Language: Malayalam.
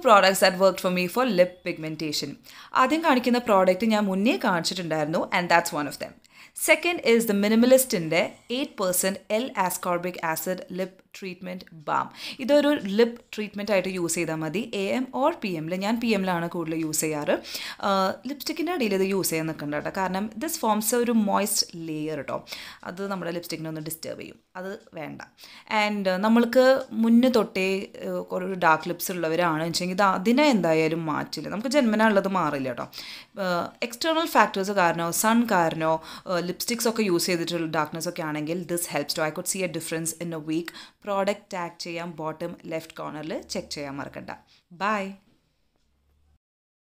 products that work for me for lip pigmentation ആദ്യം കാണിക്കുന്ന പ്രോഡക്റ്റ് ഞാൻ മുന്നേ കാണിച്ചിട്ടുണ്ടായിരുന്നു and that's one of them second is the മിനിമലിസ്റ്റിൻ്റെ eight percent L ascorbic acid lip treatment balm ഇതൊരു ലിപ് ട്രീറ്റ്മെൻറ്റ് ആയിട്ട് യൂസ് ചെയ്താൽ മതി എ എം ഓർ പി എമ്മിൽ ഞാൻ പി എമ്മിലാണ് കൂടുതൽ യൂസ് ചെയ്യാറ് ലിപ്സ്റ്റിക്കിൻ്റെ അടിയിൽ ഇത് യൂസ് ചെയ്യാൻ നിൽക്കണ്ട കേട്ടോ കാരണം ദിസ് ഫോംസ് ഒരു മോയ്സ്റ്റ് ലെയർ കേട്ടോ അത് നമ്മുടെ ലിപ്സ്റ്റിക്കിനെ ഒന്ന് ഡിസ്റ്റർബ് ചെയ്യും അത് വേണ്ട ആൻഡ് നമ്മൾക്ക് മുന്നേ തൊട്ടേ ഒരു ഡാർക്ക് ലിപ്സ് ഉള്ളവരാണ് വെച്ചെങ്കിൽ ഇത് അതിനെ എന്തായാലും മാറ്റില്ല നമുക്ക് ജന്മന ഉള്ളത് മാറില്ല കേട്ടോ എക്സ്റ്റേണൽ ഫാക്ടേഴ്സ് കാരണോ സൺ കാരണോ ലിപ്സ്റ്റിക്സ് ഒക്കെ യൂസ് ചെയ്തിട്ടുള്ള ഡാർക്ക്നെസ് ഒക്കെ ആണെങ്കിൽ this helps to I could see a difference in a week product tag ചെയ്യാം ബോട്ടം ലെഫ്റ്റ് കോർണറിൽ ചെക്ക് ചെയ്യാൻ മറക്കണ്ട ബൈ